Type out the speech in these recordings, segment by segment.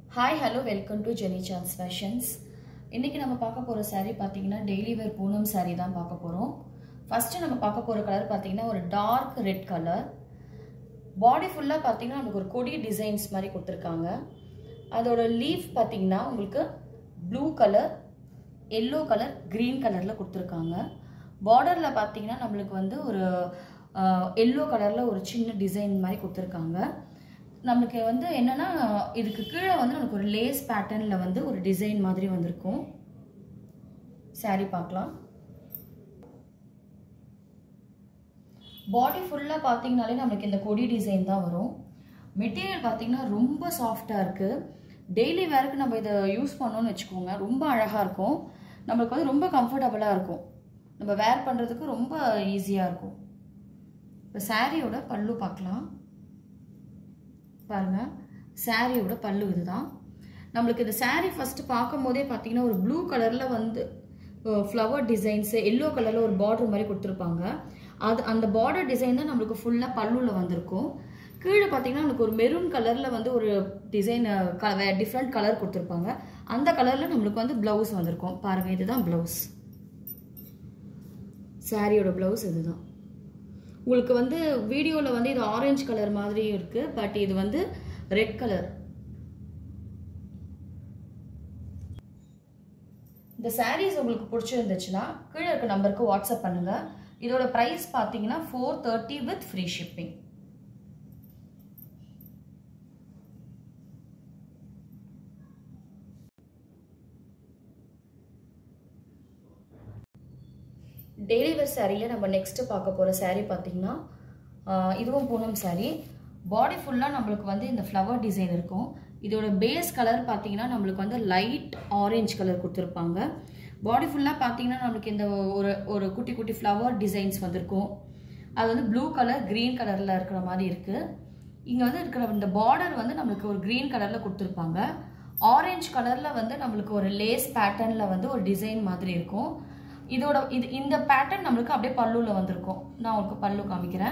hi hello welcome to Jenny Sans fashions இன்றைக்கி நம்ம பார்க்க போகிற saree பார்த்தீங்கன்னா டெய்லி வேர் பூனம் saree தான் பார்க்க போகிறோம் ஃபஸ்ட்டு நம்ம பார்க்க போகிற கலர் பார்த்தீங்கன்னா ஒரு டார்க் ரெட் கலர் பாடி ஃபுல்லாக பார்த்தீங்கன்னா நமக்கு ஒரு கொடி டிசைன்ஸ் மாதிரி கொடுத்துருக்காங்க அதோட லீஃப் பார்த்தீங்கன்னா உங்களுக்கு blue colour yellow colour green கலரில் கொடுத்துருக்காங்க பார்டரில் பார்த்தீங்கன்னா நம்மளுக்கு வந்து ஒரு எல்லோ கலரில் ஒரு சின்ன டிசைன் மாதிரி கொடுத்துருக்காங்க நமக்கு வந்து என்னன்னா இதுக்கு கீழே வந்து நமக்கு ஒரு லேஸ் பேட்டர்னில் வந்து ஒரு டிசைன் மாதிரி வந்திருக்கும் saree பார்க்கலாம் பாடி ஃபுல்லாக பார்த்தீங்கனாலே நம்மளுக்கு இந்த கொடி டிசைன் தான் வரும் மெட்டீரியல் பார்த்தீங்கன்னா ரொம்ப சாஃப்டாக இருக்குது டெய்லி வேருக்கு நம்ம இதை யூஸ் பண்ணோம்னு வச்சுக்கோங்க ரொம்ப அழகாக இருக்கும் நம்மளுக்கு வந்து ரொம்ப கம்ஃபர்டபுளாக இருக்கும் நம்ம வேர் பண்ணுறதுக்கு ரொம்ப ஈஸியாக இருக்கும் இப்போ சாரியோட பல்லு பார்க்கலாம் பாருங்க சாரியோட பல்லு இதுதான் நம்மளுக்கு இந்த சாரீ ஃபர்ஸ்ட் பார்க்கும் போதே பார்த்தீங்கன்னா ஒரு ப்ளூ கலரில் வந்து ஃப்ளவர் டிசைன்ஸ் எல்லோ கலரில் ஒரு பார்டர் மாதிரி கொடுத்துருப்பாங்க அது அந்த பார்டர் டிசைன் தான் நம்மளுக்கு ஃபுல்லாக பல்லுவில் வந்திருக்கும் கீழே பார்த்தீங்கன்னா நம்மளுக்கு ஒரு மெரூன் கலரில் வந்து ஒரு டிசைன் டிஃப்ரெண்ட் கலர் கொடுத்துருப்பாங்க அந்த கலரில் நம்மளுக்கு வந்து ப்ளவுஸ் வந்திருக்கும் பாருங்கள் இதுதான் ப்ளவுஸ் சாரியோட ப்ளவுஸ் இதுதான் உங்களுக்கு வந்து வீடியோவில் வந்து இது ஆரஞ்சு கலர் மாதிரி இருக்குது பட் இது வந்து ரெட் கலர் இந்த சாரீஸ் உங்களுக்கு பிடிச்சிருந்துச்சுன்னா கீழே இருக்க நம்பருக்கு வாட்ஸ்அப் பண்ணுங்க இதோட ப்ரைஸ் பார்த்தீங்கன்னா four thirty with free shipping daily wear சாரியில் நம்ம நெக்ஸ்ட்டு பார்க்க போகிற saree பார்த்தீங்கன்னா இதுவும் பூனம் saree பாடி ஃபுல்லாக நம்மளுக்கு வந்து இந்த ஃப்ளவர் டிசைன் இருக்கும் இதோட பேஸ் கலர் பார்த்தீங்கன்னா நம்மளுக்கு வந்து லைட் ஆரஞ்சு கலர் கொடுத்துருப்பாங்க பாடி ஃபுல்லாக பார்த்தீங்கன்னா நம்மளுக்கு இந்த ஒரு ஒரு குட்டி குட்டி ஃப்ளவர் டிசைன்ஸ் வந்திருக்கும் அது வந்து ப்ளூ கலர் க்ரீன் கலரில் இருக்கிற மாதிரி இருக்குது இங்கே வந்து இருக்கிற இந்த பார்டர் வந்து நம்மளுக்கு ஒரு க்ரீன் கலரில் கொடுத்துருப்பாங்க ஆரஞ்சு கலரில் வந்து நம்மளுக்கு ஒரு லேஸ் பேட்டர்னில் வந்து ஒரு டிசைன் மாதிரி இருக்கும் இதோட இது இந்த பேட்டர்ன் நம்மளுக்கு அப்படியே பல்லுவில் வந்திருக்கும் நான் உங்களுக்கு பல்லு காமிக்கிறேன்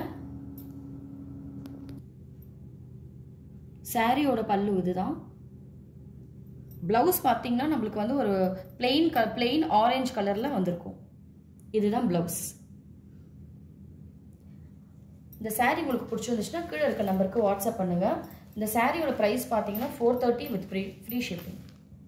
சாரியோட பல்லு இதுதான் ப்ளவுஸ் பார்த்தீங்கன்னா நம்மளுக்கு வந்து ஒரு பிளெயின் க பிளெயின் ஆரஞ்சு கலரில் வந்திருக்கும் இதுதான் ப்ளவுஸ் இந்த சாரீ உங்களுக்கு பிடிச்சிருந்துச்சுன்னா கீழே இருக்க நம்பருக்கு வாட்ஸ்அப் பண்ணுங்கள் இந்த சாரியோட ப்ரைஸ் பார்த்தீங்கன்னா four thirty with free free shipping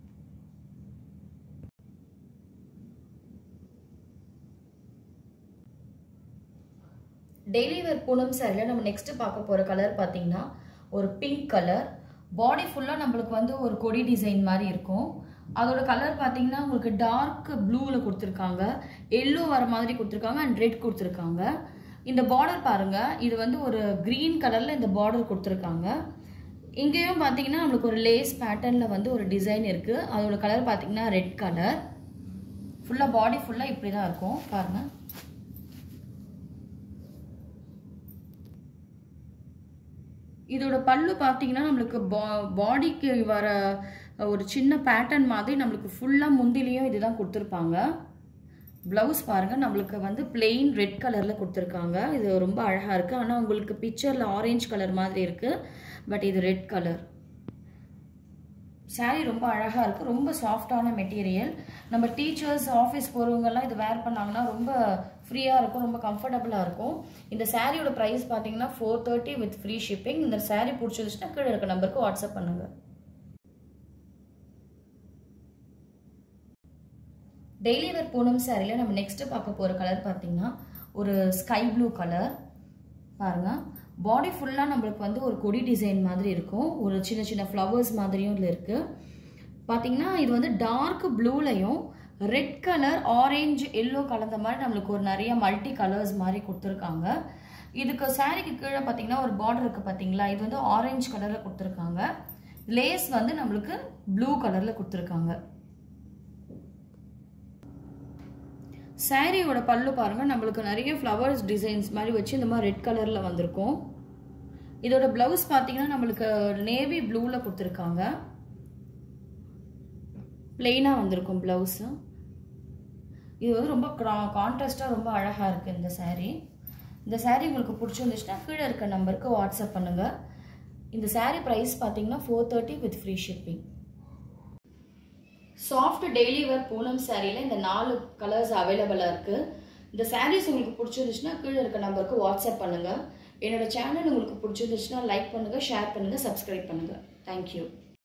daily wear Poonam சாரியில் நம்ம நெக்ஸ்ட் பார்க்க போகிற கலர் பார்த்தீங்கன்னா ஒரு பிங்க் கலர் பாடி ஃபுல்லாக நம்மளுக்கு வந்து ஒரு கொடி டிசைன் மாதிரி இருக்கும் அதோட கலர் பார்த்தீங்கன்னா உங்களுக்கு டார்க் ப்ளூவில் கொடுத்துருக்காங்க எல்லோ வர மாதிரி கொடுத்துருக்காங்க அண்ட் ரெட் கொடுத்துருக்காங்க இந்த பார்டர் பாருங்க இது வந்து ஒரு க்ரீன் கலரில் இந்த பார்டர் கொடுத்துருக்காங்க இங்கேயும் பார்த்தீங்கன்னா நம்மளுக்கு ஒரு லேஸ் பேட்டர்னில் வந்து ஒரு டிசைன் இருக்குது அதோட கலர் பார்த்தீங்கன்னா ரெட் கலர் ஃபுல்லாக பாடி ஃபுல்லாக இப்படி தான் இருக்கும் பாருங்கள் இதோட பல்லு பார்த்தீங்கன்னா நம்மளுக்கு பா பாடிக்கு வர ஒரு சின்ன பேட்டர்ன் மாதிரி நம்மளுக்கு ஃபுல்லாக முந்திலையும் இதுதான் கொடுத்துருப்பாங்க ப்ளவுஸ் பாருங்கள் நம்மளுக்கு வந்து பிளெயின் ரெட் கலரில் கொடுத்துருக்காங்க இது ரொம்ப அழகாக இருக்குது ஆனால் உங்களுக்கு பிக்சரில் ஆரஞ்சு கலர் மாதிரி இருக்குது பட் இது ரெட் கலர் சாரீ ரொம்ப அழகாக இருக்குது ரொம்ப சாஃப்டான மெட்டீரியல் நம்ம டீச்சர்ஸ் ஆஃபீஸ் போகிறவங்கெல்லாம் இது வேர் பண்ணாங்கன்னா ரொம்ப ஃப்ரீயாக இருக்கும் ரொம்ப கம்ஃபர்டபுளாக இருக்கும் இந்த சாரியோட ப்ரைஸ் பார்த்தீங்கன்னா four thirty with free shipping இந்த சாரீ பிடிச்சிருந்துச்சுன்னா கீழே இருக்க நம்பருக்கு வாட்ஸ்அப் பண்ணுங்கள் டெய்லி வேர் பூனம் சாரியில் நம்ம நெக்ஸ்ட்டு பார்க்க போகிற கலர் பார்த்தீங்கன்னா ஒரு ஸ்கை ப்ளூ கலர் பாருங்கள் பாடி ஃபுல்லாக நம்மளுக்கு வந்து ஒரு கொடி டிசைன் மாதிரி இருக்கும் ஒரு சின்ன சின்ன ஃப்ளவர்ஸ் மாதிரியும் இதில் இருக்குது பார்த்தீங்கன்னா இது வந்து டார்க் ப்ளூலையும் ரெட் கலர் ஆரஞ்சு எல்லோ கலந்த மாதிரி நம்மளுக்கு ஒரு நிறைய மல்டி கலர்ஸ் மாதிரி கொடுத்துருக்காங்க இதுக்கு சாரிக்கு கீழே பார்த்தீங்கன்னா ஒரு பார்டர் இருக்குது பார்த்தீங்களா இது வந்து ஆரஞ்சு கலரில் கொடுத்துருக்காங்க லேஸ் வந்து நம்மளுக்கு ப்ளூ கலரில் கொடுத்துருக்காங்க சாரியோட பல்லு பாருங்கள் நம்மளுக்கு நிறைய ஃப்ளவர்ஸ் டிசைன்ஸ் மாதிரி வச்சு இந்த மாதிரி ரெட் கலரில் வந்திருக்கும் இதோட ப்ளவுஸ் பார்த்தீங்கன்னா நம்மளுக்கு நேவி ப்ளூவில் கொடுத்துருக்காங்க பிளெயினாக வந்திருக்கும் ப்ளவுஸு இது வந்து ரொம்ப கான்ட்ராஸ்டாக ரொம்ப அழகாக இருக்குது இந்த சாரீ இந்த சாரீ உங்களுக்கு பிடிச்சிருந்துச்சுன்னா கீழே இருக்க நம்பருக்கு வாட்ஸ்அப் பண்ணுங்கள் இந்த சாரீ ப்ரைஸ் பார்த்தீங்கன்னா four thirty with free shipping soft daily wear Poonam சாரியில் இந்த நாலு கலர்ஸ் அவைலபிளாக இருக்குது இந்த சாரீஸ் உங்களுக்கு பிடிச்சிருந்துச்சுன்னா கீழே இருக்க நம்பருக்கு வாட்ஸ்அப் பண்ணுங்கள் என்னோட சேனல் உங்களுக்கு பிடிச்சிருந்துச்சுன்னா லைக் பண்ணுங்கள் ஷேர் பண்ணுங்கள் சப்ஸ்கிரைப் பண்ணுங்கள் தேங்க்யூ